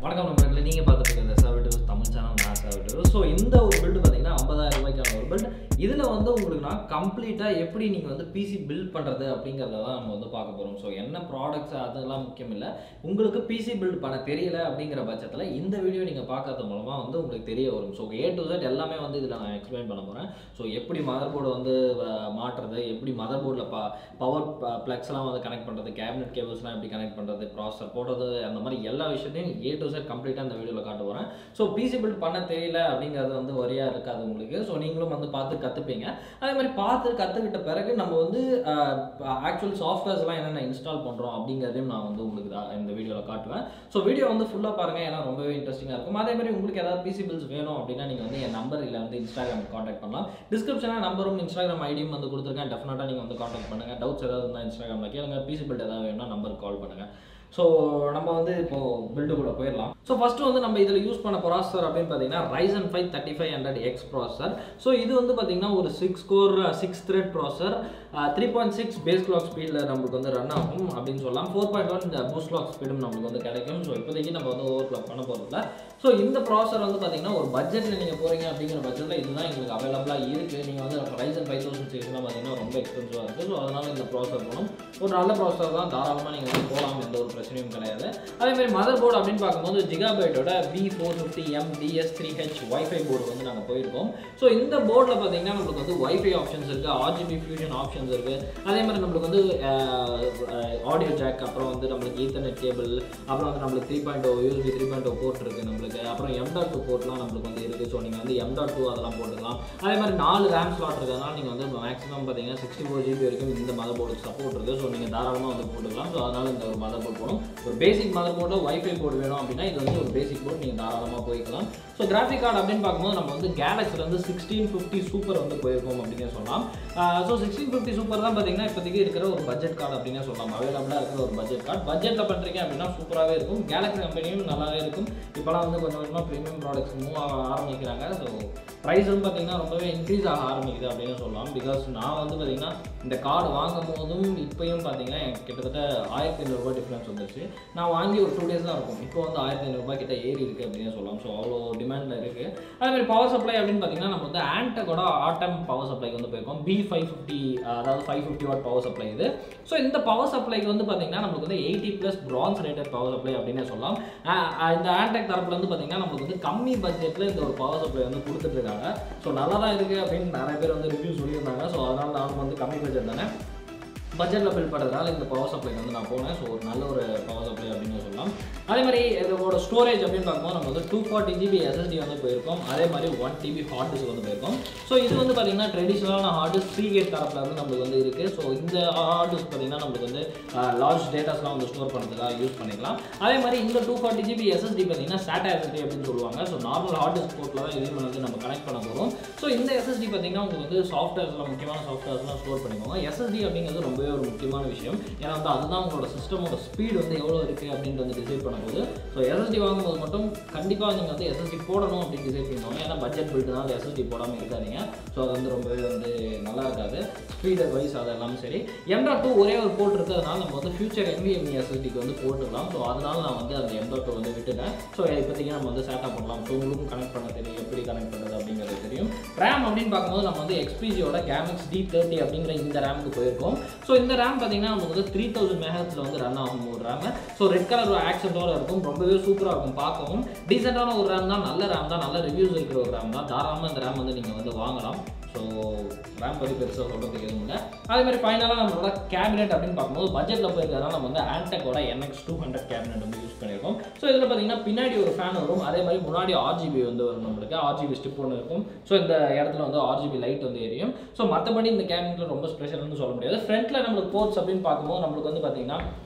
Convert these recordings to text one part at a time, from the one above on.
வணக்கம் நண்பர்களே நீங்கள் பார்த்துட்டு இருக்கிற சாவிட்டு தமிழ் சேனல் நான் சாவிட்டு ஸோ இந்த ஒரு பில்டு பார்த்தீங்கன்னா ஐம்பதாயிரம் ரூபாய்க்கான ஒரு பில்ட் இதில் வந்து உங்களுக்கு நான் கம்ப்ளீட்டாக எப்படி நீங்கள் வந்து பிசி பில்ட் பண்ணுறது அப்படிங்கிறத தான் நம்ம வந்து பார்க்க போகிறோம் ஸோ என்ன ப்ராடக்ட்ஸ் அதெல்லாம் முக்கியம் இல்லை உங்களுக்கு பிசி பில்ட் பண்ண தெரியல அப்படிங்கிற பட்சத்தில் இந்த வீடியோ நீங்கள் பார்க்கறது மூலமாக வந்து உங்களுக்கு தெரிய வரும் ஸோ ஏ டு Z எல்லாமே வந்து இதில் நான் எக்ஸ்பிளைன் பண்ண போகிறேன் ஸோ எப்படி மதர் போர்டு வந்து அஹ், மாட்டுறது எப்படி மதர் போர்டில் ப பவர் ப்ளக்ஸ்லாம் வந்து கனெக்ட் பண்ணுறது கேபினட் கேபிள்ஸ்லாம் எப்படி கனெக்ட் பண்ணுறது ப்ராசஸர் போடுறது அந்த மாதிரி எல்லா விஷயத்தையும் ஏ டு Z கம்ப்ளீட்டாக இந்த வீடியோவில் காட்ட போகிறேன் ஸோ பிசி பில்ட் பண்ண தெரியல அப்படிங்கிறது வந்து வரியாக இருக்காது உங்களுக்கு ஸோ நீங்களும் வந்து பார்த்து கற்றுப்பீங்க அதே மாதிரி பார்த்து கற்றுக்கிட்ட பிறகு நம்ம வந்து ஆக்சுவல் சாஃப்ட்வேர்ஸ்லாம் என்னென்ன இன்ஸ்டால் பண்ணுறோம் அப்படிங்கிறதையும் நான் வந்து உங்களுக்கு தான் இந்த வீடியோவில் காட்டுவேன் ஸோ வீடியோ வந்து ஃபுல்லாக பாருங்கள் ஏன்னா ரொம்பவே இன்ட்ரெஸ்டிங்காக இருக்கும் அதே மாதிரி உங்களுக்கு ஏதாவது பிசி பில்ஸ் வேணும் அப்படின்னா நீங்கள் வந்து என் நம்பர் இல்லை வந்து இன்ஸ்டாகிராம் காண்டாக்ட் பண்ணலாம் டிஸ்கிரிப்ஷனில் நம்பரும் இன்ஸ்டாகிராம் ஐடியும் வந்து கொடுத்துருக்கேன் டெஃபினட்டாக நீங்கள் வந்து காண்டாக்ட் பண்ணுங்கள் டவுட்ஸ் ஏதாவது இருந்தால் இன்ஸ்டாகிராமில் கேளுங்க பிசி பில்ட் ஏதாவது வேணும்னா நம்பருக்கு கால் பண்ணுங்கள் ஸோ நம்ம வந்து இப்போ பில்டு கூட போயிடலாம் ஸோ ஃபர்ஸ்ட் வந்து நம்ம இதில் யூஸ் பண்ண ப்ராசஸர் அப்படின்னு பார்த்தீங்கன்னா Ryzen five thirty five hundred X processor so இது வந்து பார்த்தீங்கன்னா ஒரு six core six thread processor three point six base clock ஸ்பீடில் நம்மளுக்கு வந்து ரன் ஆகும் அப்படின்னு சொல்லலாம் ஃபோர் பாயிண்ட் ஒன் இந்த பூஸ்ட் கிளாக் ஸ்பீடும் நம்மளுக்கு வந்து கிடைக்கும் ஸோ இப்போதைக்கு நம்ம வந்து ஓவர் கிளாக் பண்ண போகிறதில்ல ஸோ இந்த ப்ராசஸர் வந்து பார்த்தீங்கன்னா ஒரு பட்ஜெட்டில் நீங்கள் போகிறீங்க அப்படிங்கிற பட்ஜெட்டில் இதுதான் எங்களுக்கு அவைலபிளாக இருக்குது நீங்கள் வந்து Ryzen ஃபைவ் தௌசண்ட் சீரிஸ்லாம் பார்த்தீங்கன்னா ரொம்ப எக்ஸ்பென்சிவாக இருக்குது ஸோ அதனால் இந்த ப்ராசஸர் போகணும் ஒரு நல்ல ப்ராசஸர் தான் தாராளமாக நீங்கள் வந்து போகலாம் எந்த ஒரு பிரச்சனையும் கிடையாது அதே மாதிரி மதர் போர்டு அப்படின்னு பார்க்கும்போது ஜிகாபைட்டோட B four fifty M DS three H wifi board வந்து நாங்கள் போயிருக்கோம் ஸோ இந்த போர்டில் பார்த்தீங்கன்னா நம்மளுக்கு வந்து ஒய்ஃபை ஆப்ஷன்ஸ் இருக்குது ஆர்ஜிபி ஃபியூஷன் ஆப்ஷன்ஸ் இருக்குது அதே மாதிரி நம்மளுக்கு வந்து ஆடியோ ஜாக் அப்புறம் வந்து நம்மளுக்கு ஈத்தர்நெட் கேபிள் அப்புறம் வந்து நம்மளுக்கு three point O USB three point O port இருக்குது நம்மளுக்கு அப்புறம் எம் டாட் டூ போர்ட்லாம் நம்மளுக்கு வந்து இருக்குது ஸோ நீங்கள் வந்து எம் டாட் டூ அதெல்லாம் போட்டுக்கலாம் அதே மாதிரி நாலு ரேம் ஸ்லாட் இருக்கிறதுனால நீங்கள் வந்து மேக்ஸிமம் பார்த்தீங்கன்னா சிக்ஸ்டி ஃபோர் ஜிபி வரைக்கும் இந்த மதர் போர்டுக்கு சப்போர்ட் இருக்குது ஸோ நீங்கள் தாராளமாக வந்து போட்டுக்கலாம் ஸோ அதனால் இந்த ஒரு மதர் போர்டு போடும் ஒரு பேசிக் மதர் போர்டில் ஒய்ஃபை போர்டு வேணும் அப்படின்னா இது வந்து ஒரு பேசிக் போர்டு நீங்கள் தாராளமாக போய்க்கலாம் ஸோ கிராஃபிக் கார்டு அப்படின்னு பார்க்கும்போது நம்ம வந்து கேலக்ஸில் வந்து சிக்ஸ்டீன் ஃபிஃப்டி சூப்பர் வந்து போயிருக்கோம் அப்படின்னு சொல்லலாம் ஸோ சிக்ஸ்டீன் ஃபிஃப்டி சூப்பர் தான் பார்த்தீங்கன்னா இப்போதைக்கு இருக்கிற ஒரு பட்ஜெட் கார்டு அப்படின்னு சொல்லலாம் அவைலபிளாக இருக்கிற ஒரு பட்ஜெட் கார்டு பட்ஜெட்டில் பண்ணுறீங்க அப்படின்னா சூப்பராகவே இருக்கும் கேலக்ஸி கம்பெனியும் நல்லாவே இருக்கும் இப்போலாம் வந்து கொஞ்சம் கொஞ்சமாக ப்ரீமியம் ப்ராடக்ட்ஸ் மூவ் ஆக ஆரம்பிக்கிறாங்க ஸோ ப்ரைஸ் வந்து பார்த்தீங்கன்னா ரொம்பவே இன்க்ரீஸ் ஆக ஆரம்பிக்குது அப்படின்னு சொல்லலாம் பிகாஸ் நான் வந்து பார்த்தீங்கன்னா இந்த கார்டு வாங்கும் போதும் இப்பயும் பார்த்தீங்கன்னா எனக்கு கிட்டத்தட்ட ஆயிரத்தி ஐநூறுரூவா டிஃப்ரென்ஸ் வந்துருச்சு நான் வாங்கி ஒரு டூ டேஸ் தான் இருக்கும் இப்போ வந்து ஆயிரத்தி ஐநூறுரூபா கிட்ட ஏறி இருக்குது அப்படின்னு சொல்லலாம் ஸோ அவ்வளோ டிமாண்டில் இருக்குது அதே மாதிரி பவர் சப்ளை அப்படின்னு பார்த்தீங்கன்னா நம்ம வந்து ஆன்டகோட ஆட்டம் பவர் சப்ளைக்கு வந்து போயிருக்கோம் பி ஃபைவ் ஃபிஃப்டி அதாவது five fifty watt power supply இது ஸோ இந்த பவர் சப்ளைக்கு வந்து பார்த்தீங்கன்னா நமக்கு வந்து eighty plus bronze rated power supply அப்படின்னு சொல்லலாம் ஆஹ் ஆஹ் இந்த ஆன்டெக் தரப்புல வந்து பார்த்தீங்கன்னா நமக்கு வந்து கம்மி பட்ஜெட்டில் இந்த ஒரு பவர் சப்ளை வந்து கொடுத்துட்டு இருக்காங்க ஸோ நல்லா தான் இருக்குது அப்படின்னு நிறைய பேர் வந்து ரிவ்யூ சொல்லியிருந்தாங்க ஸோ அதனால் நானும் வந்து கம்மி பட்ஜெட் தானே பட்ஜெட்டில் பில் பண்ணுறதுனால இந்த பவர் சப்ளைக்கு வந்து நான் போனேன் ஸோ ஒரு நல்ல ஒரு பவர் சப்ளை அப்படின்னு சொல்லலாம் அதே மாதிரி இதோட ஸ்டோரேஜ் அப்படின்னு பார்க்கும்போது நம்ம வந்து டூ ஃபார்ட்டி ஜிபி எஸ்எஸ்டி வந்து போயிருக்கோம் அதே மாதிரி ஒன் டிபி ஹார்ட் டிஸ்க் வந்து போயிருக்கோம் ஸோ இது வந்து பார்த்தீங்கன்னா ட்ரெடிஷ்னலான ஹார்ட் டிஸ்க் த்ரீ கேட் தரப்பில் வந்து நம்மளுக்கு வந்து இருக்குது ஸோ இந்த ஹார்ட் டிஸ்க் பார்த்தீங்கன்னா நம்மளுக்கு வந்து லார்ஜ் டேட்டாஸ்லாம் வந்து ஸ்டோர் பண்ணுறதுக்காக யூஸ் பண்ணிக்கலாம் அதே மாதிரி இந்த டூ ஃபார்ட்டி ஜிபி எஸ்எஸ்டி பார்த்தீங்கன்னா SATA எஸ்எஸ்டி அப்படின்னு சொல்லுவாங்க ஸோ நார்மல் ஹார்ட் டிஸ்க் போர்ட்டில் தான் இதையும் வந்து நம்ம கனெக்ட் பண்ண போகிறோம் ஸோ இந்த எஸ்எஸ்டி பார்த்தீங்கன்னா உங்களுக்கு வந்து சாஃப்ட்வேர்ஸ்லாம் முக்கியமான சாஃப்ட்வேர்ஸ்லாம் ஸ்டோர் பண்ணிக்கோங்க எஸ்எஸ்டி அப்படிங்கிறது ரொம்பவே ஒரு முக்கியமான விஷயம் ஏன்னா வந்து அதுதான் உங்களோட சிஸ்டமோட ஸ்பீடு வந்து எவ்வளோ இருக்குது அப்படின்ட்டு வந்து டிசைட் பண்ணும்போது ஸோ எஸ்எஸ்டி வாங்கும்போது மட்டும் கண்டிப்பாக நீங்கள் வந்து எஸ்எஸ்டி போடணும் அப்படின்னு டிசைட் பண்ணுவாங்க ஏன்னா பட்ஜெட் பில்டு தான் எஸ்எஸ்டி போடாமல் இருக்காதீங்க ஸோ அது வந்து ரொம்பவே வந்து நல்லா இருக்காது ஸ்பீட் வைஸ் அது எல்லாமே சரி எம்டா டூ ஒரே ஒரு போர்ட் இருக்கிறதுனால நம்ம வந்து ஃபியூச்சர் என்விஎம்இ எஸ்எஸ்டிக்கு வந்து போட்டுக்கலாம் ஸோ அதனால நான் வந்து அந்த எம்டா டூ வந்து விட்டுட்டேன் ஸோ இப்போதைக்கு நம்ம வந்து சேட்டா பண்ணலாம் ஸோ உங்களுக்கும் கனெக்ட் பண்ண தெரியும் எப்படி கனெக்ட் பண்ணுறது அப்படிங்கிறது தெரியும் ரேம் அப்படின்னு பார்க்கும்போது நம்ம வந்து எக்ஸ்பிஜியோட கேமிக்ஸ் டி தேர்ட்டி அப்படிங்கிற இந்த ரேமுக்கு போயிருக்கோம் ஸோ இந்த ரேம் பார்த்தீங்கன்னா நமக்கு வந்து த்ரீ தௌசண்ட் மெஹத்தில் வந்து ரன் ஆகும் ஒரு ரேம் ஸோ ரெட் கலர் ஆக்சென்ட்டோட இருக்கும் ரொம்பவே சூப்பராக இருக்கும் பார்க்கவும் டீசெண்டான ஒரு ரேம் தான் நல்ல ரேம் தான் நல்ல ரிவ்யூஸ் இருக்கிற ஒரு ரேம் தான் தாராளமாக இந்த ரேம் வந்து நீங்கள் வந்து வாங்கலாம் ஸோ ரேம் பற்றி பெருசாக சொல்கிறதுக்கு எதுவும் இல்லை அதே மாதிரி ஃபைனலாக நம்மளோட கேபினெட் அப்படின்னு பார்க்கும்போது பட்ஜெட்டில் போயிருக்கிறதுனால நம்ம வந்து ஆன்டெக்கோட என்எக்ஸ் டூ ஹண்ட்ரட் கேபினெட் வந்து யூஸ் பண்ணியிருக்கோம் ஸோ இதில் பார்த்தீங்கன்னா பின்னாடி ஒரு ஃபேன் வரும் அதே மாதிரி முன்னாடி ஆர்ஜிபி வந்து வரும் நம்மளுக்கு ஆர்ஜிபி ஸ்டிப் ஒன்று இருக்கும் ஸோ இந்த இடத்துல வந்து ஆர்ஜிபி லைட் வந்து எரியும் ஸோ மற்றபடி இந்த கேபினெட்டில் ரொம்ப ஸ்பெஷல்னு சொல்ல முடியாது ஃப்ரண்ட்டில் நம்மளுக்கு போர்ட்ஸ் அப்படின்னு பார்க்கும்போது நம்மளுக்கு வந்து பார்த்தீங்கன்னா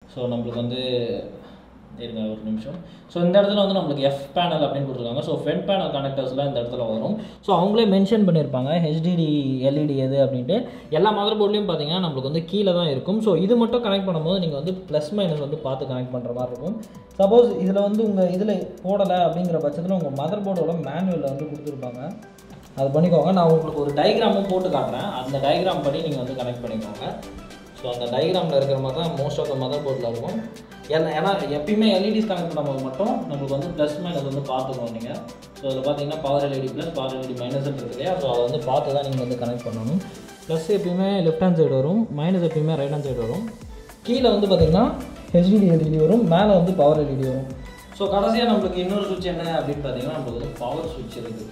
ஸோ நம்மளுக்கு வந்து இருங்க ஒரு நிமிஷம் ஸோ இந்த இடத்துல வந்து நம்மளுக்கு எஃப் பேனல் அப்படின்னு கொடுத்துருக்காங்க ஸோ ஃப்ரண்ட் பேனல் கனெக்டர்ஸ்லாம் இந்த இடத்துல வரும் ஸோ அவங்களே மென்ஷன் பண்ணியிருப்பாங்க ஹெச்டிடி எல்இடி எது அப்படின்ட்டு எல்லா மதர் போர்ட்லேயும் பார்த்தீங்கன்னா நம்மளுக்கு வந்து கீழே தான் இருக்கும் ஸோ இது மட்டும் கனெக்ட் பண்ணும்போது நீங்கள் வந்து ப்ளஸ் மைனஸ் வந்து பார்த்து கனெக்ட் பண்ணுற மாதிரி இருக்கும் சப்போஸ் இதில் வந்து உங்கள் இதில் போடலை அப்படிங்கிற பட்சத்தில் உங்கள் மதர் போர்டோட மேனுவலில் வந்து கொடுத்துருப்பாங்க அது பண்ணிக்கோங்க நான் உங்களுக்கு ஒரு டயக்ராமும் போட்டு காட்டுறேன் அந்த டயக்ராம் படி நீங்கள் வந்து கனெக்ட் பண்ணிக்கோங்க ஸோ அந்த டயக்ராமில் இருக்கிற மாதிரி தான் மோஸ்ட் ஆஃப் த மதர் போர்டில் இருக்கும் ஏன்னா ஏன்னா எப்பயுமே எல்இடிஸ் கனெக்ட் பண்ணும்போது மட்டும் நம்மளுக்கு வந்து ப்ளஸ் மைனஸ் வந்து பார்த்துக்கணும் நீங்கள் ஸோ அதில் பார்த்தீங்கன்னா power LED plus power LED minus இருக்கு இல்லையா ஸோ அதை வந்து பார்த்து தான் நீங்கள் வந்து கனெக்ட் பண்ணணும் ப்ளஸ் எப்பயுமே லெஃப்ட் ஹேண்ட் சைடு வரும் மைனஸ் எப்பயுமே ரைட் ஹேண்ட் சைடு வரும் கீழே வந்து பார்த்தீங்கன்னா ஹெச்டிடி எல்இடி வரும் மேலே வந்து பவர் எல்இடி வரும் ஸோ கடைசியாக நம்மளுக்கு இன்னொரு சுவிட்ச் என்ன அப்படின்னு பார்த்தீங்கன்னா நம்மளுக்கு வந்து பவர் சுவிட்ச் இருக்குது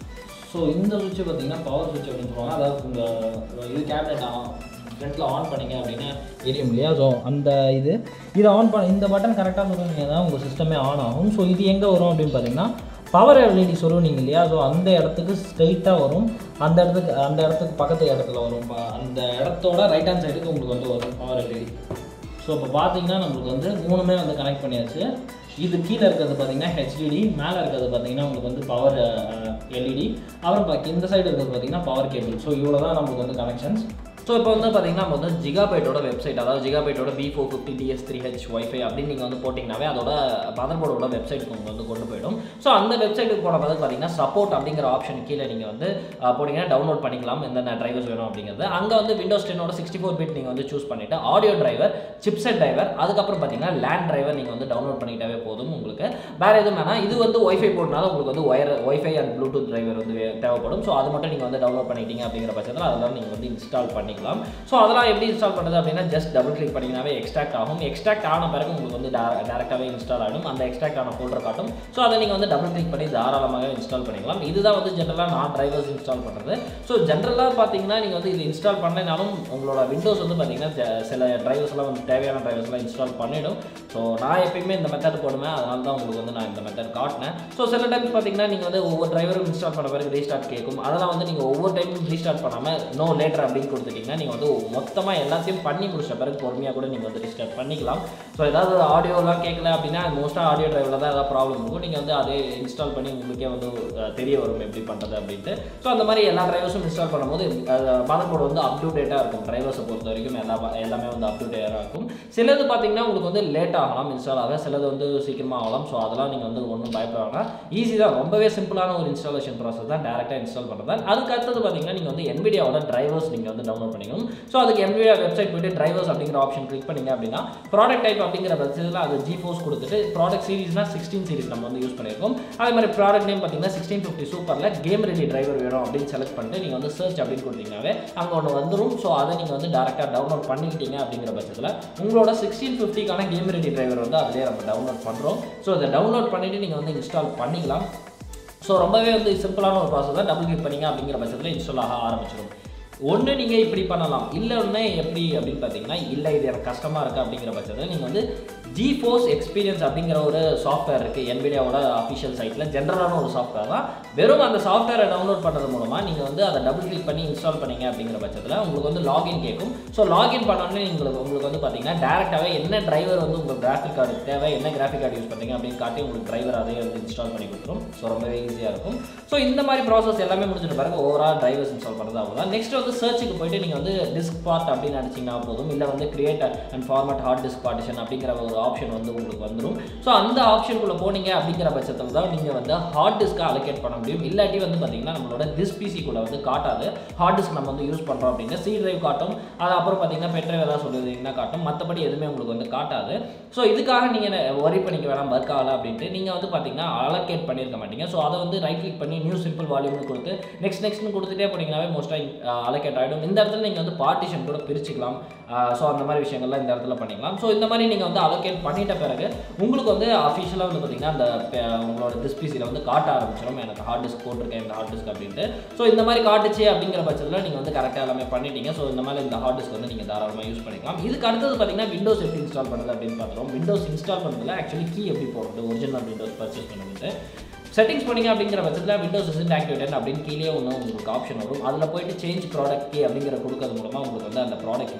ஸோ இந்த சுவிட்ச் பார்த்தீங்கன்னா பவர் சுவிட்ச் அப்படின்னு சொல்லுவாங்க அதாவது உங்கள் இது கேபினெட் ஃப்ரண்ட்டில் ஆன் பண்ணீங்க அப்படின்னா எரியும் இல்லையா ஸோ அந்த இது இதை ஆன் பண்ண இந்த பட்டன் கரெக்டாக சொன்னீங்க தான் உங்கள் சிஸ்டமே ஆன் ஆகும் ஸோ இது எங்கே வரும் அப்படின்னு பார்த்தீங்கன்னா பவர் எல்இடி சொல்லுவீங்க இல்லையா ஸோ அந்த இடத்துக்கு ஸ்ட்ரைட்டாக வரும் அந்த இடத்துக்கு அந்த இடத்துக்கு பக்கத்து இடத்துல வரும் ப- அந்த இடத்தோட ரைட் ஹேண்ட் சைடுக்கு உங்களுக்கு வந்து வரும் பவர் எல்இடி ஸோ இப்போ பார்த்தீங்கன்னா நம்மளுக்கு வந்து மூணுமே வந்து கனெக்ட் பண்ணியாச்சு இது கீழே இருக்கிறது பார்த்தீங்கன்னா ஹெச்டிடி மேலே இருக்கிறது பார்த்தீங்கன்னா உங்களுக்கு வந்து பவர் எல்இடி அப்புறம் பாக்கி இந்த சைடு இருக்கிறது பார்த்தீங்கன்னா பவர் கேபிள் ஸோ இவ்வளோ தான் நம்மளுக்கு வந்து கனெக்ஷன்ஸ் ஸோ இப்போ வந்து பார்த்தீங்கன்னா நம்ம வந்து ஜிகாபைட்டோட வெப்சைட் அதாவது ஜிகாபைட்டோட B four fifty DS three H wifi அப்படின்னு நீங்கள் வந்து போட்டிங்கனாவே அதோட மதர் போர்டோட வெப்சைட்டுக்கு உங்களுக்கு வந்து கொண்டு போயிடும் ஸோ அந்த வெப்சைட்டுக்கு போன பிறகு பார்த்தீங்கன்னா சப்போர்ட் அப்படிங்கிற ஆப்ஷன் கீழே நீங்கள் வந்து அஹ், போனீங்கன்னா டவுன்லோட் பண்ணிக்கலாம் எந்தெந்த டிரைவர்ஸ் வேணும் அப்படிங்கிறது அங்கே வந்து விண்டோஸ் டென்னோட சிக்ஸ்டி ஃபோர் பிட் நீங்கள் வந்து சூஸ் பண்ணிவிட்டு ஆடியோ டிரைவர் சிப்செட் டிரைவர் அதுக்கப்புறம் பார்த்தீங்கன்னா லேண்ட் டிரைவர் நீங்கள் வந்து டவுன்லோட் பண்ணிக்கிட்டாவே போதும் உங்களுக்கு வேறு எதுவும் வேணாம் இது வந்து ஒய்ஃபை போட்டனால உங்களுக்கு வந்து wire wifi and bluetooth driver வந்து வே- தேவைப்படும் ஸோ அது மட்டும் நீங்கள் வந்து டவுன்லோட் பண்ணிட்டீங்க அப்படிங்கிற பட்சத்தில் அதெல்லாம் நீங்கள் வந்து இன்ஸ்டால் பண்ணிக்கலாம் ஸோ அதெல்லாம் எப்படி இன்ஸ்டால் பண்ணுறது அப்படின்னா ஜஸ்ட் டபுள் கிளிக் பண்ணிங்கனாவே எக்ஸ்ட்ராக்ட் ஆகும் எக்ஸ்ட்ராக்ட் ஆன பிறகு உங்களுக்கு வந்து டேரெக்டாகவே இன்ஸ்டால் ஆகிடும் அந்த எக்ஸ்ட்ராக்ட் ஆன ஃபோல்டர் காட்டும் ஸோ அதை நீங்கள் வந்து டபுள் கிளிக் பண்ணி தாராளமாக இன்ஸ்டால் பண்ணிக்கலாம் இதுதான் வந்து ஜென்ரலாக நான் டிரைவர்ஸ் இன்ஸ்டால் பண்ணுறது ஸோ ஜென்ரலாக பார்த்தீங்கன்னா நீங்கள் வந்து இது இன்ஸ்டால் பண்ணலைனாலும் உங்களோட விண்டோஸ் வந்து பார்த்தீங்கன்னா ஜ- சில டிரைவர்ஸ் எல்லாம் வந்து தேவையான டிரைவர்ஸ் எல்லாம் இன்ஸ்டால் பண்ணிடும் ஸோ நான் எப்பயுமே இந்த மெத்தட் போடுவேன் அதனால தான் உங்களுக்கு வந்து நான் இந்த மெத்தட் காட்டினேன் ஸோ சில டைம்ஸ் பார்த்தீங்கன்னா நீங்கள் வந்து ஒவ்வொரு டிரைவரும் இன்ஸ்டால் பண்ண பிறகு ரீஸ்டார்ட் கேட்கும் அதெல்லாம் வந்து நீங்கள் ஒவ்வொரு டைமும் ரீஸ்டார்ட் பண்ணாமல் நோ லேட்டர் அப்படின்னு கொடுத்துட்டீங்கன்னா நீங்கள் வந்து மொத்தமாக எல்லாத்தையும் பண்ணி முடிச்ச பிறகு பொறுமையாக கூட நீங்கள் வந்து ரீஸ்டார்ட் பண்ணிக்கலாம் ஸோ ஏதாவது ஆடியோலாம் கேட்கல அப்படின்னா மோஸ்ட்டாக ஆடியோ டிரைவில் தான் ஏதாவது ப்ராப்ளம் இருக்கும் நீங்கள் வந்து அதே இன்ஸ்டால் பண்ணி உங்களுக்கே வந்து அஹ், தெரிய வரும் எப்படி பண்ணுறது அப்படின்ட்டு ஸோ அந்த மாதிரி எல்லா டிரைவர்ஸும் இன்ஸ்டால் பண்ணும்போது மதர் போர்டு வந்து அப் டு டேட்டாக இருக்கும் டிரைவர்ஸை பொறுத்த வரைக்கும் எல்லா எல்லாமே வந்து அப் டு டேட்டாக இருக்கும் சிலது பார்த்தீங்கன்னா உங்களுக்கு வந்து லேட் ஆகலாம் இன்ஸ்டால் ஆக சிலது வந்து சீக்கிரமாக ஆகலாம் ஸோ அதெல்லாம் நீங்கள் வந்து ஒன்றும் பயப்பட வேணாம் ஈஸி தான் ரொம்பவே சிம்பிளான ஒரு இன்ஸ்டாலேஷன் ப்ராசஸ் தான் டேரெக்டாக இன்ஸ்டால் பண்ணுறது அதுக்கு அடுத்தது பார்த்தீங்கன்னா நீங்கள் வந்து NVIDIA-வோட டிரைவர்ஸ் நீங்கள் வந்து டவுன்லோட் பண்ணிக்கணும் ஸோ அதுக்கு NVIDIA வெப்சைட் போயிட்டு டிரைவர்ஸ் அப்படிங்கிற ஆப்ஷன் கிளிக் பண்ணீங்க அப்படின்னா ப்ராடக்ட் டைப் அப்படிங்கிற பட்சத்தில் அது ஜி ஃபோர்ஸ் கொடுத்துட்டு ப்ராடக்ட் சீரிஸ்னா சிக்ஸ்டீன் சீரிஸ் நம்ம வந்து யூஸ் பண்ணியிருக்கோம் அதே மாதிரி ப்ராடக்ட் நேம் பார்த்தீங்கன்னா சிக்ஸ்டீன் ஃபிஃப்டி சூப்பரில் கேம் ரெடி டிரைவர் வேணும் அப்படின்னு செலக்ட் பண்ணிட்டு நீங்கள் வந்து சர்ச் அப்படின்னு கொடுத்தீங்கன்னாவே அங்கே ஒன்று வந்துடும் ஸோ அதை நீங்கள் வந்து டேரெக்டாக டவுன்லோட் பண்ணிக்கிட்டீங்க அப்படிங்கிற பட்சத்தில் உங்களோட சிக்ஸ்டீன் ஃபிஃப்டிக்கான கேம் ரெடி டிரைவர் வந்து அதிலே நம்ம டவுன்லோட் பண்ணுறோம் ஸோ அதை டவுன்லோட் பண்ணிவிட்டு நீங்கள் வந்து இன்ஸ்டால் பண்ணிக்கலாம் ஸோ ரொம்பவே வந்து சிம்பிளான ஒரு ப்ராசஸ் தான் டபுள் கிளிக் பண்ணீங்க அப்படிங்கிற பட்சத்தில் இன்ஸ்டால் ஆக ஆரம்பிச்சிடும் ஒன்று நீங்கள் இப்படி பண்ணலாம் இல்லை ஒன்று எப்படி அப்படின்னு பார்த்தீங்கன்னா இல்லை இது எனக்கு கஷ்டமாக இருக்குது அப்படிங்கிற பட்சத்தில் நீங்கள் வந்து ஜி ஃபோர்ஸ் எக்ஸ்பீரியன்ஸ் அப்படிங்கிற ஒரு சாஃப்ட்வேர் இருக்குது என்பிடியாவோட அஃபிஷியல் சைட்டில் ஜென்ரலான ஒரு சாஃப்ட்வேர் தான் வெறும் அந்த சாஃப்ட்வேரை டவுன்லோட் பண்ணுறது மூலமாக நீங்கள் வந்து அதை டபுள் கிளிக் பண்ணி இன்ஸ்டால் பண்ணீங்க அப்படிங்கிற பட்சத்தில் உங்களுக்கு வந்து லாகின் கேட்கும் ஸோ லாகின் பண்ணோன்னே உங்களுக்கு உங்களுக்கு வந்து பார்த்தீங்கன்னா டேரெக்டாகவே என்ன டிரைவர் வந்து உங்கள் கிராஃபிக் கார்டு தேவை என்ன கிராஃபிக் கார்டு யூஸ் பண்ணுறீங்க அப்படின்னு காட்டி உங்களுக்கு டிரைவர் அதே வந்து இன்ஸ்டால் பண்ணி கொடுத்துரும் ஸோ ரொம்பவே ஈஸியாக இருக்கும் ஸோ இந்த மாதிரி ப்ராசஸ் எல்லாமே முடிஞ்சிட்ட பிறகு ஓவரால் டிரைவர்ஸ் இன்ஸ்டால் பண்ணுறது அவ்வளோதான் நெக்ஸ்ட் வந்து சர்ச்சுக்கு போயிட்டு நீங்கள் வந்து டிஸ்க் பார்ட் அப்படின்னு அடிச்சிங்கன்னா போதும் இல்லை வந்து create and format hard disk partition அப்படிங்கிற ஒரு ஆப்ஷன் வந்து உங்களுக்கு வந்துடும் ஸோ அந்த ஆப்ஷனுக்குள்ளே போனீங்க அப்படிங்கிற பட்சத்தில் தான் நீங்கள் வந்து ஹார்ட் டிஸ்க்கை அலோகேட் பண்ண முடியும் இல்லாட்டி வந்து பார்த்தீங்கன்னா நம்மளோட திஸ் பிசிக்குள்ளே வந்து காட்டாது ஹார்ட் டிஸ்க் நம்ம வந்து யூஸ் பண்ணுறோம் அப்படின்னு சி டிரைவ் காட்டும் அது அப்புறம் பார்த்தீங்கன்னா பெட்ரைவ் ஏதாவது சொல்லியிருந்தீங்கன்னா காட்டும் மற்றபடி எதுவுமே உங்களுக்கு வந்து காட்டாது ஸோ இதுக்காக நீங்கள் ஒரி பண்ணிக்க வேணாம் ஒர்க் ஆகலை அப்படின்ட்டு நீங்கள் வந்து பார்த்தீங்கன்னா அலோகேட் பண்ணியிருக்க மாட்டீங்க ஸோ அதை வந்து ரைட் கிளிக் பண்ணி நியூ சிம்பிள் வால்யூம்னு கொடுத்து நெக்ஸ்ட் நெக்ஸ்ட்னு கொடுத்துட்டே போனீங்கன்னாவே மோஸ்ட்டாக அலோகேட் ஆகிடும் இந்த இடத்துல நீங்கள் வந்து பார்ட்டிஷன் கூட பிரிச்சுக்கலாம் ஸோ அந்த மாதிரி விஷயங்கள்லாம் இந்த இடத்துல பண்ணிக்கலாம் ஸோ இந்த மாதிரி நீங்கள் வந்து அலோகேட் பண்ணிட்ட பிறகு உங்களுக்கு வந்து அஃபிஷியலாக வந்து பார்த்தீங்கன்னா அந்த பே- உங்களோட டிஸ்பிசியில் வந்து காட்ட ஆரம்பிச்சிடும் எனக்கு ஹார்ட் டிஸ்க் போட்டிருக்கேன் இந்த ஹார்ட் டிஸ்க் அப்படின்ட்டு ஸோ இந்த மாதிரி காட்டுச்சு அப்படிங்கிற பட்சத்தில் நீங்கள் வந்து கரெக்டாக எல்லாமே பண்ணிட்டீங்க ஸோ இந்த மாதிரி இந்த ஹார்ட் டிஸ்க் வந்து நீங்கள் தாராளமாக யூஸ் பண்ணிக்கலாம் இதுக்கு அடுத்தது பார்த்தீங்கன்னா விண்டோஸ் எப்படி இன்ஸ்டால் பண்ணுறது அப்படின்னு பார்த்துருவோம் விண்டோஸ் இன்ஸ்டால் பண்ணுறதுல ஆக்சுவலி கீ எப்படி போடுறது ஒரிஜினல் விண்டோஸ் பர்ச்சேஸ் பண்ணுறது செட்டிங்ஸ் பண்ணீங்க அப்படிங்கிற பட்சத்தில் விண்டோஸ் இசன்ட் ஆக்டிவேட்டட் அப்படின்னு கீழே ஒன்று உங்களுக்கு ஆப்ஷன் வரும் அதில் போயிட்டு சேஞ்ச் ப்ராடக்ட் கீ அப்படிங்கிற கொடுக்கறது மூலமாக உங்களுக்கு வந்து அந்த ப்ராடக்ட் கீ என்டர்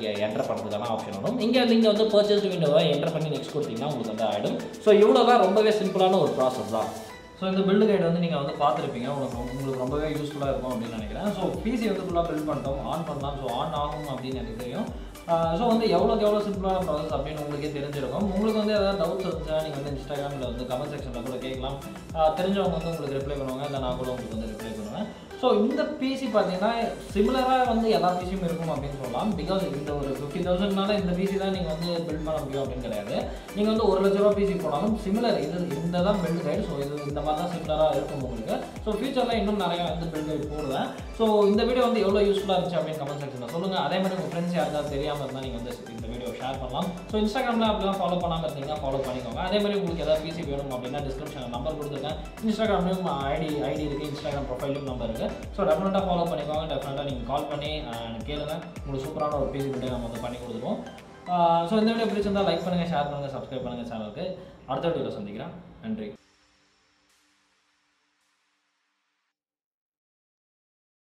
என்டர் பண்ணுறதுக்கான ஆப்ஷன் வரும் இங்கே வந்து இங்கே வந்து பர்ச்சேஸ் விண்டோவை என்டர் பண்ணி நெக்ஸ்ட் கொடுத்தீங்கன்னா உங்களுக்கு வந்து ஆகிடும் ஸோ இவ்வளோ தான் ரொம்பவே சிம்பிளான ஒரு ப்ராசஸ் தான் ஸோ இந்த பில்டு கைடு வந்து நீங்கள் வந்து பார்த்துருப்பீங்க உங்களுக்கு ரொம்ப- உங்களுக்கு ரொம்பவே யூஸ்ஃபுல்லாக இருக்கும் அப்படின்னு நினைக்கிறேன் ஸோ பிசி வந்து ஃபுல்லாக பில்ட் பண்ணிட்டோம் ஆன் பண்ணலாம் ஸோ ஆன் ஆகும் அப்படின்னு எனக்கு தெரியும் ஸோ வந்து எவ்வளோக்கு எவ்வளோ சிம்பிளான ப்ராசஸ் அப்படின்னு உங்களுக்கே தெரிஞ்சிருக்கும் உங்களுக்கு வந்து ஏதாவது டவுட்ஸ் இருந்துச்சா நீங்கள் வந்து இன்ஸ்டாகிராமில் வந்து கமெண்ட் செக்ஷனில் கூட கேட்கலாம் ஆஹ் தெரிஞ்சவங்க வந்து உங்களுக்கு ரிப்ளை பண்ணுவாங்க இல்லை நான் கூட உங்களுக்கு வந்து ரிப்ளை பண்ணுவேன் ஸோ இந்த பிசி பார்த்தீங்கன்னா சிமிலராக வந்து எல்லா பிசியும் இருக்கும் அப்படின்னு சொல்லலாம் பிகாஸ் இந்த ஒரு ஃபிஃப்டி தௌசண்ட்னால இந்த பிசி தான் நீங்கள் வந்து பில்ட் பண்ண முடியும் அப்படின்னு கிடையாது நீங்கள் வந்து ஒரு லட்ச ரூபா பிசி போனாலும் சிமிலர் இது இந்த தான் பில்ட் கைடு ஸோ இது இந்த மாதிரி தான் சிமிலராக இருக்கும் உங்களுக்கு ஸோ ஃபியூச்சரில் இன்னும் நிறைய வந்து பில்ட் கைடு போடுவேன் ஸோ இந்த வீடியோ வந்து எவ்வளோ யூஸ்ஃபுல்லாக இருந்துச்சு அப்படின்னு கமெண்ட் செக்ஷனில் சொல்லுங்கள் அதே மாதிரி உங்கள் ஃப்ரெண்ட்ஸ் யாருக்காவது தெரியாமல் இருந்தால் நீங்கள் வந்து இந்த வீடியோ ஷேர் பண்ணலாம் ஸோ இன்ஸ்டாகிராமில் அப்படிலாம் ஃபாலோ பண்ணாமல் இருந்தீங்கன்னா ஃபாலோ பண்ணிக்கோங்க அதே மாதிரி உங்களுக்கு ஏதாவது பிசி வேணும் அப்படின்னா டிஸ்கிரிப்ஷனில் நம்பர் கொடுத்துருக்கேன் இன்ஸ்டாகிராம்லையும் ஐடி ஐடி இருக்குது இன்ஸ்டாகிராம் ப்ரொஃபைலும் நம்பர் இருக்குது ஸோ டெஃபினட்டாக ஃபாலோ பண்ணிக்கோங்க டெஃபினட்டாக நீங்கள் கால் பண்ணி அஹ், கேளுங்க உங்களுக்கு சூப்பரான ஒரு பிசி பில்டை நம்ம வந்து பண்ணி கொடுத்துருவோம் ஸோ இந்த வீடியோ பிடிச்சிருந்தா லைக் பண்ணுங்கள் ஷேர் பண்ணுங்கள் சப்ஸ்கிரைப் பண்ணுங்கள் சேனலுக்கு அடுத்த வீடியோவில் சந்திக்கிறேன் நன்றி